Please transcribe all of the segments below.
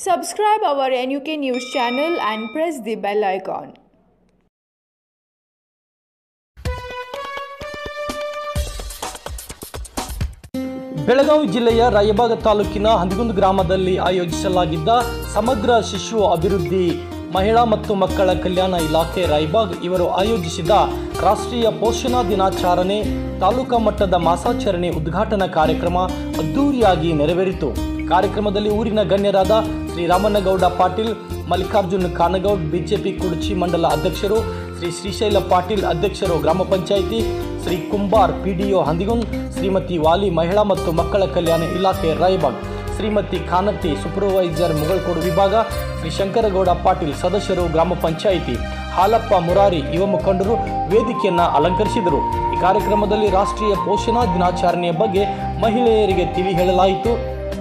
Subscribe our NUK News channel and press the bell icon. Belagavi ಜಿಲ್ಲೆಯ ರಾಯಬಾಗ ತಾಲೂಕಿನ ಹಂದಿಗುಂದ ಗ್ರಾಮದಲ್ಲಿ ಆಯೋಜಿಸಲಾಗಿದ್ದ ಸಮಗ್ರ ಶಿಶು ಅಭಿವೃದ್ಧಿ ಮಹಿಳಾ ಮತ್ತು ಮಕ್ಕಳ ಕಲ್ಯಾಣ ಇಲಾಖೆ ರಾಯಬಾಗ್ ಇವರು ಆಯೋಜಿಸಿದ ರಾಷ್ಟ್ರೀಯ ಪೋಷಣಾ ದಿನಾಚರಣೆ ತಾಲೂಕಾ ಮಟ್ಟದ ಮಾಸಾಚರಣೆ ಉದ್ಘಾಟನಾ ಕಾರ್ಯಕ್ರಮ ಅದ್ದೂರಿಯಾಗಿ ನೆರವೇರಿತು ಕಾರ್ಯಕ್ರಮದಲ್ಲಿ ಊರಿನ ಗಣ್ಯರಾದ ಶ್ರೀ ರಾಮನಗೌಡ ಪಾಟೀಲ್ ಮಲ್ಲಿಕಾರ್ಜುನ್ ಕಾನಗೌಡ್ ಬಿಜೆಪಿ ಕುಡಚಿ ಮಂಡಲ ಅಧ್ಯಕ್ಷರು ಶ್ರೀ ಶ್ರೀಶೈಲ ಪಾಟೀಲ್ ಅಧ್ಯಕ್ಷರು ಗ್ರಾಮ ಪಂಚಾಯಿತಿ ಶ್ರೀ ಕುಂಬಾರ್ ಪಿಡಿಒ ಹಂದಿಗುಂದ್ ಶ್ರೀಮತಿ ವಾಲಿ ಮಹಿಳಾ ಮತ್ತು ಮಕ್ಕಳ ಕಲ್ಯಾಣ ಇಲಾಖೆ ರಾಯಬಾಗ್ ಶ್ರೀಮತಿ ಖಾನತ್ತಿ ಸೂಪರ್ವೈಸರ್ ಮುಗಳಕೋಡು ವಿಭಾಗ ಶ್ರೀ ಶಂಕರಗೌಡ ಪಾಟೀಲ್ ಸದಸ್ಯರು ಗ್ರಾಮ ಪಂಚಾಯಿತಿ ಹಾಲಪ್ಪ ಮುರಾರಿ ಯುವ ಮುಖಂಡರು ವೇದಿಕೆಯನ್ನು ಅಲಂಕರಿಸಿದರು ಈ ಕಾರ್ಯಕ್ರಮದಲ್ಲಿ ರಾಷ್ಟ್ರೀಯ ಪೋಷಣಾ ದಿನಾಚರಣೆಯ ಬಗ್ಗೆ ಮಹಿಳೆಯರಿಗೆ ತಿಳಿ ಹೇಳಲಾಯಿತು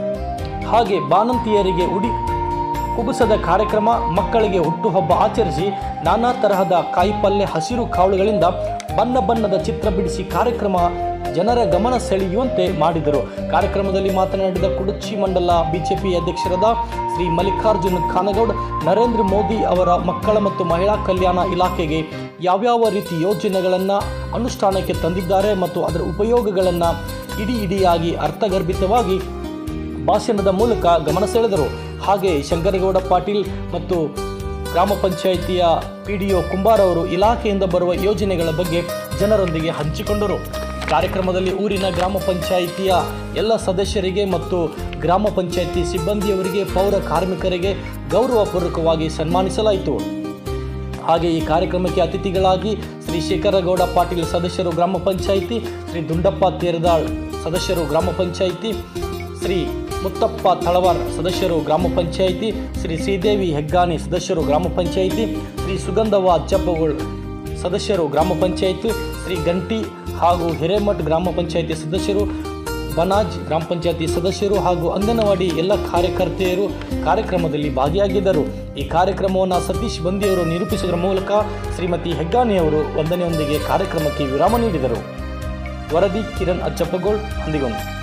ಹಾಗೆ ಬಾಣಂತಿಯರಿಗೆ ಉಡಿ ಕುಬುಸದ ಕಾರ್ಯಕ್ರಮ ಮಕ್ಕಳಿಗೆ ಹುಟ್ಟುಹಬ್ಬ ಆಚರಿಸಿ ನಾನಾ ತರಹದ ಕಾಯಿಪಲ್ಯ ಹಸಿರು ಕಾಳುಗಳಿಂದ ಬಣ್ಣ ಬಣ್ಣದ ಚಿತ್ರ ಬಿಡಿಸಿ ಕಾರ್ಯಕ್ರಮ ಜನರ ಗಮನ ಸೆಳೆಯುವಂತೆ ಮಾಡಿದರು ಕಾರ್ಯಕ್ರಮದಲ್ಲಿ ಮಾತನಾಡಿದ ಕುಡುಚಿ ಮಂಡಲ ಬಿಜೆಪಿ ಅಧ್ಯಕ್ಷರಾದ ಶ್ರೀ ಮಲ್ಲಿಕಾರ್ಜುನ್ ಖಾನಗೌಡ್ ನರೇಂದ್ರ ಮೋದಿ ಅವರ ಮಕ್ಕಳ ಮತ್ತು ಮಹಿಳಾ ಕಲ್ಯಾಣ ಇಲಾಖೆಗೆ ಯಾವ್ಯಾವ ರೀತಿ ಯೋಜನೆಗಳನ್ನು ಅನುಷ್ಠಾನಕ್ಕೆ ತಂದಿದ್ದಾರೆ ಮತ್ತು ಅದರ ಉಪಯೋಗಗಳನ್ನು ಇಡೀ ಇಡಿಯಾಗಿ ಅರ್ಥಗರ್ಭಿತವಾಗಿ ಭಾಷಣದ ಮೂಲಕ ಗಮನ ಸೆಳೆದರು ಹಾಗೆ ಶಂಕರಗೌಡ ಪಾಟೀಲ್ ಮತ್ತು ಗ್ರಾಮ ಪಂಚಾಯಿತಿಯ ಪಿ ಡಿ ಒ ಕುಂಬಾರ್ ಅವರು ಇಲಾಖೆಯಿಂದ ಬರುವ ಯೋಜನೆಗಳ ಬಗ್ಗೆ ಜನರೊಂದಿಗೆ ಹಂಚಿಕೊಂಡರು ಕಾರ್ಯಕ್ರಮದಲ್ಲಿ ಊರಿನ ಗ್ರಾಮ ಪಂಚಾಯಿತಿಯ ಎಲ್ಲ ಸದಸ್ಯರಿಗೆ ಮತ್ತು ಗ್ರಾಮ ಪಂಚಾಯಿತಿ ಸಿಬ್ಬಂದಿಯವರಿಗೆ ಪೌರ ಕಾರ್ಮಿಕರಿಗೆ ಗೌರವಪೂರ್ವಕವಾಗಿ ಸನ್ಮಾನಿಸಲಾಯಿತು ಹಾಗೆ ಈ ಕಾರ್ಯಕ್ರಮಕ್ಕೆ ಅತಿಥಿಗಳಾಗಿ ಶ್ರೀ ಶೇಖರಗೌಡ ಪಾಟೀಲ್ ಸದಸ್ಯರು ಗ್ರಾಮ ಪಂಚಾಯಿತಿ ಶ್ರೀ ದುಂಡಪ್ಪ ತೇರದಾಳ್ ಸದಸ್ಯರು ಗ್ರಾಮ ಪಂಚಾಯಿತಿ ಶ್ರೀ ಮುತ್ತಪ್ಪ ತಳವಾರ್ ಸದಸ್ಯರು ಗ್ರಾಮ ಪಂಚಾಯಿತಿ ಶ್ರೀ ಶ್ರೀದೇವಿ ಹೆಗ್ಗಾನಿ ಸದಸ್ಯರು ಗ್ರಾಮ ಪಂಚಾಯಿತಿ ಶ್ರೀ ಸುಗಂಧವ್ವ ಅಜ್ಜಪ್ಪಗೋಳ್ ಸದಸ್ಯರು ಗ್ರಾಮ ಪಂಚಾಯಿತಿ ಶ್ರೀ ಗಂಟಿ ಹಾಗೂ ಹಿರೇಮಠ್ ಗ್ರಾಮ ಪಂಚಾಯಿತಿ ಸದಸ್ಯರು ಬನಾಜ್ ಗ್ರಾಮ ಪಂಚಾಯತಿ ಸದಸ್ಯರು ಹಾಗೂ ಅಂಗನವಾಡಿ ಎಲ್ಲ ಕಾರ್ಯಕರ್ತೆಯರು ಕಾರ್ಯಕ್ರಮದಲ್ಲಿ ಭಾಗಿಯಾಗಿದ್ದರು ಈ ಕಾರ್ಯಕ್ರಮವನ್ನು ಸತೀಶ್ ಬಂದಿಯವರು ನಿರೂಪಿಸುವುದರ ಮೂಲಕ ಶ್ರೀಮತಿ ಹೆಗ್ಗಾನಿಯವರು ವಂದನೆಯೊಂದಿಗೆ ಕಾರ್ಯಕ್ರಮಕ್ಕೆ ವಿರಾಮ ನೀಡಿದರು ವರದಿ ಕಿರಣ್ ಅಚ್ಚಪ್ಪಗೋಳ್ ಹಂದಿಗೊಂದು